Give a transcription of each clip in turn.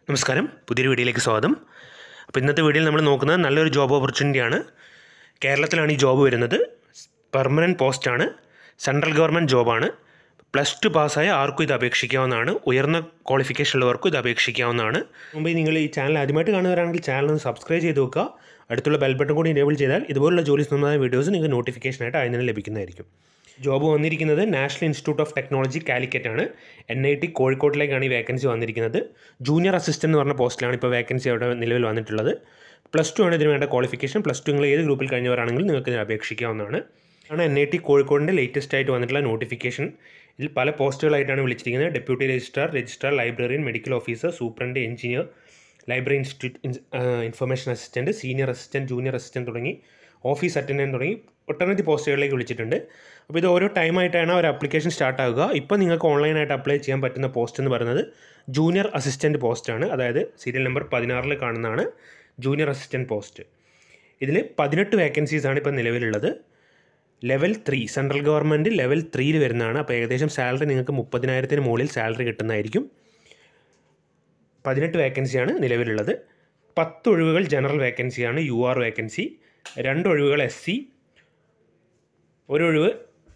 നമസ്കാരം പുതിയൊരു വീഡിയോയിലേക്ക് സ്വാഗതം അപ്പോൾ ഇന്നത്തെ വീഡിയോയിൽ നമ്മൾ നോക്കുന്നത് നല്ലൊരു ജോബ് ഓപ്പർച്യൂണിറ്റിയാണ് കേരളത്തിലാണ് ഈ ജോബ് വരുന്നത് പെർമനൻറ്റ് പോസ്റ്റാണ് സെൻട്രൽ ഗവൺമെൻറ് ജോബാണ് പ്ലസ് ടു പാസ്സായ ആർക്കും ഇത് അപേക്ഷിക്കാവുന്നതാണ് ഉയർന്ന ക്വാളിഫിക്കേഷൻ ഉള്ളവർക്കും ഇത് അപേക്ഷിക്കാവുന്നതാണ് മുമ്പ് നിങ്ങൾ ഈ ചാനൽ ആദ്യമായിട്ട് കാണുന്നവരാണെങ്കിൽ ചാനൽ ഒന്ന് സബ്സ്ക്രൈബ് ചെയ്ത് വെക്കുക അടുത്തുള്ള ബെൽ ബട്ടൺ കൂടി എനേബിൾ ചെയ്താൽ ഇതുപോലുള്ള ജോലി സംബന്ധമായ വീഡിയോസ് നിങ്ങൾക്ക് നോട്ടിഫിക്കേഷനായിട്ട് അതിന് ലഭിക്കുന്നതായിരിക്കും ജോബ് വന്നിരിക്കുന്നത് National Institute of Technology Calicut ആണ് എൻ ഐ ടി കോഴിക്കോട്ടിലേക്കാണ് ഈ വേക്കൻസി വന്നിരിക്കുന്നത് ജൂനിയർ അസിസ്റ്റന്റ് എന്ന് പറഞ്ഞ പോസ്റ്റിലാണ് ഇപ്പോൾ വേക്കൻസി അവിടെ നിലവിൽ വന്നിട്ടുള്ളത് പ്ലസ് ടു ആണ് ഇതിന് വേണ്ട ക്വാളിഫിക്കേഷൻ പ്ലസ് ടു നിങ്ങൾ ഏത് ഗ്രൂപ്പിൽ കഴിഞ്ഞവരാണെങ്കിലും നിങ്ങൾക്ക് ഇതിന് അപേക്ഷിക്കാവുന്നതാണ് ആണ് എൻ ഐ ടി കോഴിക്കോടിൻ്റെ ലേറ്റസ്റ്റ് ആയിട്ട് വന്നിട്ടുള്ള നോട്ടിഫിക്കേഷൻ ഇതിൽ പല പോസ്റ്റുകളായിട്ടാണ് വിളിച്ചിരിക്കുന്നത് deputy registrar registrar librarian medical officer superintendent engineer library institute information assistant senior assistant junior assistant തുടങ്ങി ഓഫീസ് അറ്റൻഡൻറ്റ് തുടങ്ങി ഒട്ടനവധി പോസ്റ്റുകളിലേക്ക് വിളിച്ചിട്ടുണ്ട് അപ്പോൾ ഇത് ഓരോ ടൈമായിട്ടാണ് ഒരു അപ്ലിക്കേഷൻ സ്റ്റാർട്ട് ആകുക ഇപ്പോൾ നിങ്ങൾക്ക് ഓൺലൈനായിട്ട് അപ്ലൈ ചെയ്യാൻ പറ്റുന്ന പോസ്റ്റ് എന്ന് പറയുന്നത് ജൂനിയർ അസിസ്റ്റൻറ്റ് പോസ്റ്റാണ് അതായത് സീരിയൽ നമ്പർ പതിനാറിൽ കാണുന്നതാണ് ജൂനിയർ അസിസ്റ്റൻറ്റ് പോസ്റ്റ് ഇതിൽ പതിനെട്ട് വേക്കൻസീസാണ് ഇപ്പോൾ നിലവിലുള്ളത് level three central government level ത്രീയിൽ വരുന്നതാണ് അപ്പോൾ ഏകദേശം സാലറി നിങ്ങൾക്ക് മുപ്പതിനായിരത്തിന് മുകളിൽ സാലറി കിട്ടുന്നതായിരിക്കും പതിനെട്ട് വേക്കൻസിയാണ് നിലവിലുള്ളത് പത്ത് ഒഴിവുകൾ ജനറൽ വേക്കൻസിയാണ് യു ആർ വേക്കൻസി രണ്ട് ഒഴിവുകൾ എസ് സി ഒരു ഒഴിവ്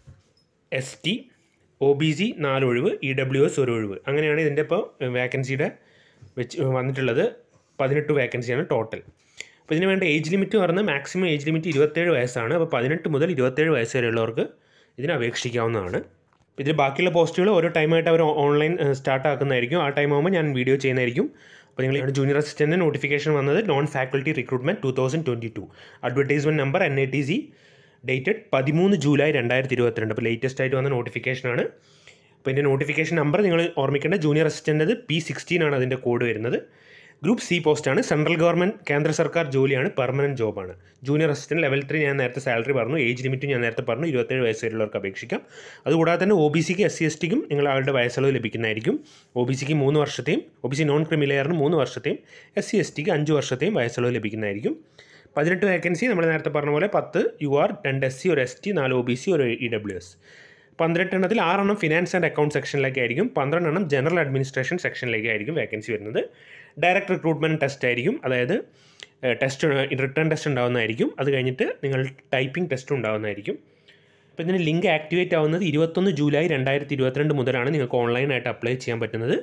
S T O B C നാല് ഒഴിവ് ഇ ഡബ്ല്യു എസ് ഒരു ഒഴിവ് അങ്ങനെയാണ് ഇതിൻ്റെ ഇപ്പോൾ വേക്കൻസിയുടെ വെച്ച് വന്നിട്ടുള്ളത് പതിനെട്ട് വേക്കൻസിയാണ് ടോട്ടൽ അപ്പോൾ ഇതിന് വേണ്ട ഏജ് ലിമിറ്റ് പറഞ്ഞാൽ മാക്സിമം ഏജ് ലിമിറ്റ് ഇരുപത്തേഴ് വയസ്സാണ് അപ്പോൾ പതിനെട്ട് മുതൽ ഇരുപത്തേഴ് വയസ്സ് വരെയുള്ളവർക്ക് ഇതിന് അപേക്ഷിക്കാവുന്നതാണ് ഇതിൽ ബാക്കിയുള്ള പോസ്റ്റുകൾ ഓരോ ടൈമായിട്ട് അവർ ഓൺലൈൻ സ്റ്റാർട്ട് ആക്കുന്നതായിരിക്കും ആ ടൈം ആകുമ്പോൾ ഞാൻ വീഡിയോ ചെയ്യുന്നതായിരിക്കും അപ്പോൾ നിങ്ങൾ ജൂനിയർ അസിസ്റ്റൻറ്റ് നോട്ടിഫിക്കേഷൻ വന്നത് non faculty recruitment two thousand twenty two advertisement number N I T C dated പതിമൂന്ന് ജൂലൈ രണ്ടായിരത്തി ഇരുപത്തിരണ്ട് അപ്പോൾ ലേറ്റസ്റ്റ് ആയിട്ട് വന്ന നോട്ടിഫിക്കേഷനാണ് അപ്പോൾ ഇതിൻ്റെ നോട്ടിഫിക്കേഷൻ നമ്പർ നിങ്ങൾ ഓർമ്മിക്കേണ്ട ജൂനിയർ അസിസ്റ്റൻ്റ് പി സിക്സ്റ്റീൻ ആണ് അതിൻ്റെ കോഡ് വരുന്നത് ഗ്രൂപ്പ് സി പോസ്റ്റാണ് സെൻട്രൽ ഗവൺമെൻറ് കേന്ദ്ര സർക്കാർ ജോലിയാണ് പെർമനൻറ്റ് ജോബാണ് ജൂനിയർ അസിസ്റ്റൻറ്റ് ലെവൽ ത്രീ ഞാൻ നേരത്തെ സാലറി പറഞ്ഞു ഏജ് ലിമിറ്റ് ഞാൻ നേരത്തെ പറഞ്ഞു ഇരുപത്തേഴ് വയസ്സ് വരെയുള്ളവർക്ക് അപേക്ഷിക്കാം അതുകൂടാതെ തന്നെ ഒ ബി സിക്ക് എസ് സി എസ് ടിക്കും നിങ്ങൾ അവരുടെ വയസ്സളവ് ലഭിക്കുന്നതായിരിക്കും ഒ ബി സിക്ക് മൂന്ന് വർഷത്തെയും ഒ ബി സി നോൺ ക്രിമിലെയറിന് മൂന്ന് വർഷത്തെയും എസ് സി എസ് ടിക്ക് അഞ്ച് വർഷത്തെയും വയസ്സളവ് ലഭിക്കുന്നതായിരിക്കും പതിനെട്ട് വേക്കൻസി നമ്മൾ നേരത്തെ പറഞ്ഞ പോലെ പത്ത് യു ആർ രണ്ട് എസ് സി ഒരു എസ് ടി നാല് ഒ ബി സി ഒരു ഇ ഡബ്ല്യു എസ് പന്ത്രണ്ട് എണ്ണത്തിൽ ആറെണ്ണം ഫിനാൻസ് ആൻഡ് അക്കൗണ്ട് സെക്ഷനിലേക്കായിരിക്കും പന്ത്രണ്ട് എണ്ണം ജനറൽ അഡ്മിനിസ്ട്രേഷൻ സെക്ഷനിലേക്കായിരിക്കും വേക്കൻസി വരുന്നത് ഡയറക്റ്റ് റിക്രൂട്ട്മെൻറ്റ് ടെസ്റ്റ് ആയിരിക്കും അതായത് ടെസ്റ്റ് റിട്ടേൺ ടെസ്റ്റ് ഉണ്ടാകുന്നതായിരിക്കും അത് കഴിഞ്ഞിട്ട് നിങ്ങൾ ടൈപ്പിംഗ് ടെസ്റ്റ് ഉണ്ടാകുന്നതായിരിക്കും അപ്പോൾ ഇതിന് ലിങ്ക് ആക്ടിവേറ്റ് ആവുന്നത് ഇരുപത്തൊന്ന് ജൂലൈ രണ്ടായിരത്തി ഇരുപത്തിരണ്ട് മുതലാണ് നിങ്ങൾക്ക് ഓൺലൈനായിട്ട് അപ്ലൈ ചെയ്യാൻ പറ്റുന്നത്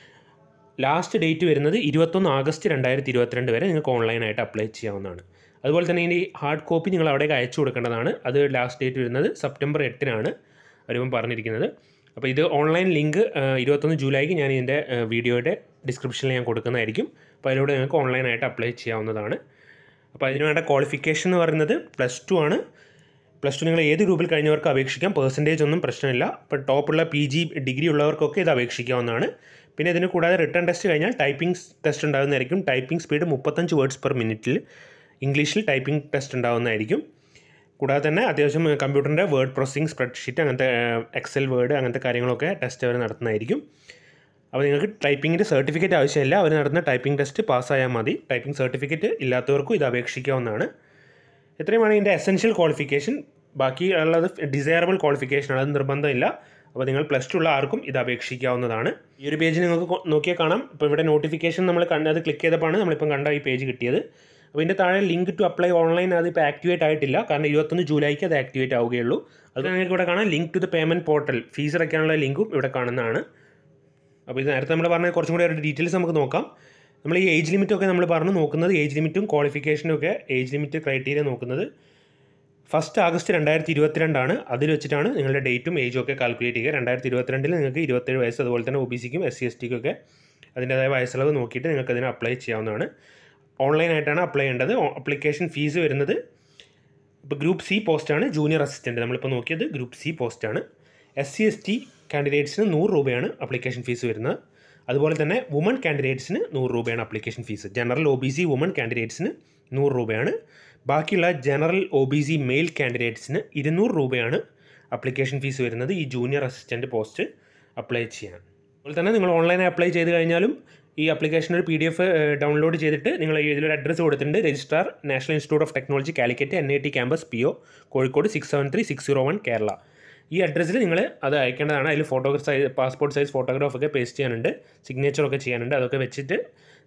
ലാസ്റ്റ് ഡേറ്റ് വരുന്നത് ഇരുപത്തൊന്ന് ആഗസ്റ്റ് രണ്ടായിരത്തി ഇരുപത്തിരണ്ട് വരെ നിങ്ങൾക്ക് ഓൺലൈനായിട്ട് അപ്ലൈ ചെയ്യാവുന്നതാണ് അതുപോലെ തന്നെ ഇനി ഹാർഡ് കോപ്പി നിങ്ങൾ അവിടേക്ക് അയച്ചു കൊടുക്കേണ്ടതാണ് അത് ലാസ്റ്റ് ഡേറ്റ് വരുന്നത് സെപ്റ്റംബർ എട്ടിനാണ് അവരിപ്പം പറഞ്ഞിരിക്കുന്നത് അപ്പോൾ ഇത് ഓൺലൈൻ ലിങ്ക് ഇരുപത്തൊന്ന് ജൂലൈക്ക് ഞാൻ ഇതിൻ്റെ വീഡിയോയുടെ ഡിസ്ക്രിപ്ഷനിൽ ഞാൻ കൊടുക്കുന്നതായിരിക്കും അപ്പോൾ അതിലൂടെ നിങ്ങൾക്ക് ഓൺലൈനായിട്ട് അപ്ലൈ ചെയ്യാവുന്നതാണ് അപ്പോൾ അതിന് വേണ്ട ക്വാളിഫിക്കേഷൻ എന്ന് പറയുന്നത് പ്ലസ് ടു ആണ് പ്ലസ് ടു നിങ്ങൾ ഏത് ഗ്രൂപ്പിൽ കഴിഞ്ഞവർക്ക് അപേക്ഷിക്കാം പെർസെൻറ്റേജ് ഒന്നും പ്രശ്നമില്ല ഇപ്പോൾ ടോപ്പുള്ള പി ജി ഡിഗ്രി ഉള്ളവർക്കൊക്കെ ഇത് അപേക്ഷിക്കാവുന്നതാണ് പിന്നെ ഇതിന് കൂടാതെ റിട്ടേൺ ടെസ്റ്റ് കഴിഞ്ഞാൽ ടൈപ്പിംഗ് ടെസ്റ്റ് ഉണ്ടാകുന്നതായിരിക്കും ടൈപ്പിംഗ് സ്പീഡ് മുപ്പത്തഞ്ച് വേർഡ്സ് പെർ മിനിറ്റിൽ ഇംഗ്ലീഷിൽ ടൈപ്പിംഗ് ടെസ്റ്റ് ഉണ്ടാകുന്നതായിരിക്കും കൂടാതെ തന്നെ അത്യാവശ്യം കമ്പ്യൂട്ടറിൻ്റെ വേർഡ് പ്രോസസ്സിംഗ് സ്പ്രെഡ്ഷീറ്റ് അങ്ങനത്തെ എക്സൽ വേർഡ് അങ്ങനത്തെ കാര്യങ്ങളൊക്കെ ടെസ്റ്റ് അവർ നടത്തുന്നതായിരിക്കും അപ്പോൾ നിങ്ങൾക്ക് ടൈപ്പിങ്ങിൻ്റെ സർട്ടിഫിക്കറ്റ് ആവശ്യമില്ല അവർ നടത്തുന്ന ടൈപ്പിംഗ് ടെസ്റ്റ് പാസ്സായാൽ മതി ടൈപ്പിംഗ് സർട്ടിഫിക്കറ്റ് ഇല്ലാത്തവർക്കും ഇത് അപേക്ഷിക്കാവുന്നതാണ് ഇത്രയുമാണ് ഇതിൻ്റെ എസെൻഷ്യൽ ക്വാളിഫിക്കേഷൻ ബാക്കി ഉള്ളത് ഡിസയറബിൾ ക്വാളിഫിക്കേഷൻ അത് നിർബന്ധമില്ല അപ്പോൾ നിങ്ങൾ പ്ലസ് ടു ഉള്ള ആർക്കും ഇത് അപേക്ഷിക്കാവുന്നതാണ് ഈ ഒരു പേജ് നിങ്ങൾക്ക് നോക്കിയാൽ കാണാം ഇപ്പോൾ ഇവിടെ നോട്ടിഫിക്കേഷൻ നമ്മൾ കണ്ടത് ക്ലിക്ക് ചെയ്തപ്പോഴാണ് നമ്മളിപ്പം കണ്ട ഈ പേജ് കിട്ടിയത് അപ്പോൾ ഇതിൻ്റെ താഴെ ലിങ്ക് ടു അപ്ലൈ ഓൺലൈൻ അത് ഇപ്പോൾ ആക്ടിവേറ്റ് ആയിട്ടില്ല കാരണം ഇരുപത്തൊന്ന് ജൂലൈക്ക് അത് ആക്ടിവേറ്റ് ആവുകയുള്ളൂ അത് നിങ്ങൾക്ക് ഇവിടെ കാണാം link to the payment portal fees അടയ്ക്കാനുള്ള ലിങ്കും ഇവിടെ കാണുന്നതാണ് അപ്പോൾ ഇത് നേരത്തെ നമ്മൾ പറഞ്ഞ കുറച്ചും കൂടി ഒരു ഡീറ്റെയിൽസ് നമുക്ക് നോക്കാം നമ്മൾ ഈ ഏജ് ലിമിറ്റൊക്കെ നമ്മൾ പറഞ്ഞു നോക്കുന്നത് ഏജ് ലിമിറ്റും ക്വാളിഫിക്കേഷനും ഒക്കെ ഏജ് ലിമിറ്റ് ക്രൈറ്റീരിയ നോക്കുന്നത് ഫസ്റ്റ് ആഗസ്റ്റ് രണ്ടായിരത്തി ഇരുപത്തിരണ്ടാണ് അതിൽ വെച്ചിട്ടാണ് നിങ്ങളുടെ ഡേറ്റും ഏജും ഒക്കെ കാൽക്കുലേറ്റ് ചെയ്യുക രണ്ടായിരത്തി ഇരുപത്തിരണ്ടിൽ നിങ്ങൾക്ക് ഇരുപത്തേഴ് വയസ്സ് അതുപോലെ തന്നെ ഒ ബി സിക്കും എസ് സി എസ് ടിക്കും ഒക്കെ അതിൻ്റേതായ വയസ്സളവ് നോക്കിയിട്ട് നിങ്ങൾക്ക് അതിന് അപ്ലൈ ചെയ്യാവുന്നതാണ് ഓൺലൈനായിട്ടാണ് അപ്ലൈ ചെയ്യേണ്ടത് അപ്ലിക്കേഷൻ ഫീസ് വരുന്നത് ഇപ്പോൾ ഗ്രൂപ്പ് സി പോസ്റ്റാണ് ജൂനിയർ അസിസ്റ്റൻറ്റ് നമ്മളിപ്പോൾ നോക്കിയത് ഗ്രൂപ്പ് സി പോസ്റ്റാണ് എസ് സി എസ് ടി കാൻഡിഡേറ്റ്സിന് നൂറ് രൂപയാണ് അപ്ലിക്കേഷൻ ഫീസ് വരുന്നത് അതുപോലെ തന്നെ വുമൺ കാൻഡിഡേറ്റ്സിന് നൂറ് രൂപയാണ് application fees general O B C woman കാൻഡിഡേറ്റ്സിന് നൂറ് രൂപയാണ് ബാക്കിയുള്ള general O B C male കാൻഡിഡേറ്റ്സിന് ഇരുന്നൂറ് രൂപയാണ് അപ്ലിക്കേഷൻ ഫീസ് വരുന്നത് ഈ ജൂനിയർ അസിസ്റ്റൻറ്റ് പോസ്റ്റ് അപ്ലൈ ചെയ്യാൻ അതുപോലെ തന്നെ നിങ്ങൾ ഓൺലൈനായി അപ്ലൈ ചെയ്ത് കഴിഞ്ഞാലും ഈ ആപ്ലിക്കേഷൻ ഒരു പി ഡി എഫ് ഡൗൺലോഡ് ചെയ്തിട്ട് നിങ്ങൾ ഇതിലൊരു അഡ്രസ്സ് കൊടുത്തിട്ടുണ്ട് registrar National Institute of Technology Calicut N I T campus P O Kozhikode six seven three six zero one Kerala ഈ അഡ്രസ്സിൽ നിങ്ങൾ അത് അയക്കേണ്ടതാണ് അതിൽ photograph size passport size photograph ഒക്കെ പേസ്റ്റ് ചെയ്യാനുണ്ട് സിഗ്നേച്ചറൊക്കെ ചെയ്യാനുണ്ട് അതൊക്കെ വെച്ചിട്ട്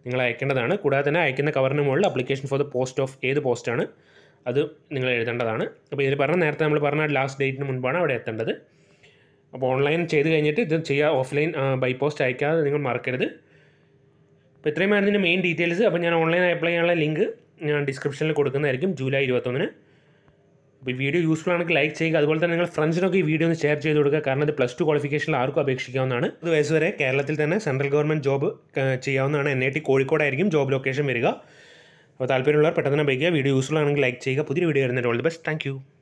നിങ്ങൾ അയക്കേണ്ടതാണ് കൂടാതെ തന്നെ അയക്കുന്ന കവറിന് മുകളിൽ application for the post of ഏത് പോസ്റ്റാണ് അത് നിങ്ങൾ എഴുതേണ്ടതാണ് അപ്പോൾ ഇതിൽ പറഞ്ഞ നേരത്തെ നമ്മൾ പറഞ്ഞ ലാസ്റ്റ് ഡേറ്റിന് മുൻപാണ് അവിടെ എത്തേണ്ടത് അപ്പോൾ ഓൺലൈൻ ചെയ്ത് കഴിഞ്ഞിട്ട് ഇത് ചെയ്യുക ഓഫ്ലൈൻ ബൈ പോസ്റ്റ് അയക്കാതെ നിങ്ങൾ മറക്കരുത് അപ്പോൾ ഇത്രയുമായിരുന്നു ഇതിൻ്റെ മെയിൻ ഡീറ്റെയിൽസ് അപ്പോൾ ഞാൻ ഓൺലൈൻ അപ്ലൈ ചെയ്യാനുള്ള ലിങ്ക് ഞാൻ ഡിസ്ക്രിപ്ഷനിൽ കൊടുക്കുന്നതായിരിക്കും ജൂലൈ ഇരുപത്തൊന്നിന് അപ്പോൾ ഈ വീഡിയോ യൂസ്ഫുൾ ആണെങ്കിൽ ലൈക്ക് ചെയ്യുക അതുപോലെ തന്നെ നിങ്ങൾ ഫ്രണ്ട്സിനൊക്കെ ഈ വീഡിയോ ഒന്ന് ഷെയർ ചെയ്ത് കൊടുക്കുക കാരണം ഇത് പ്ലസ് ടു ക്വാളിഫിക്കേഷനിൽ ആർക്കും അപേക്ഷിക്കാവുന്നതാണ് ഇത് വയസ്സ് വരെ കേരളത്തിൽ തന്നെ സെൻട്രൽ ഗവൺമെൻറ് ജോബ് ചെയ്യാവുന്നതാണ് എൻ ഐ ടി കോഴിക്കോടായിരിക്കും ജോബ് ലൊക്കേഷൻ വരിക അപ്പോൾ താല്പര്യമുള്ളവർ പെട്ടെന്ന് തന്നെ അപേക്ഷിക്കുക വീഡിയോ യൂസ്ഫുൾ ആണെങ്കിൽ ലൈക്ക് ചെയ്യുക പുതിയ വീഡിയോ വരുന്നതിൻ്റെ ഓൾ ദി ബെസ്റ്റ് താങ്ക്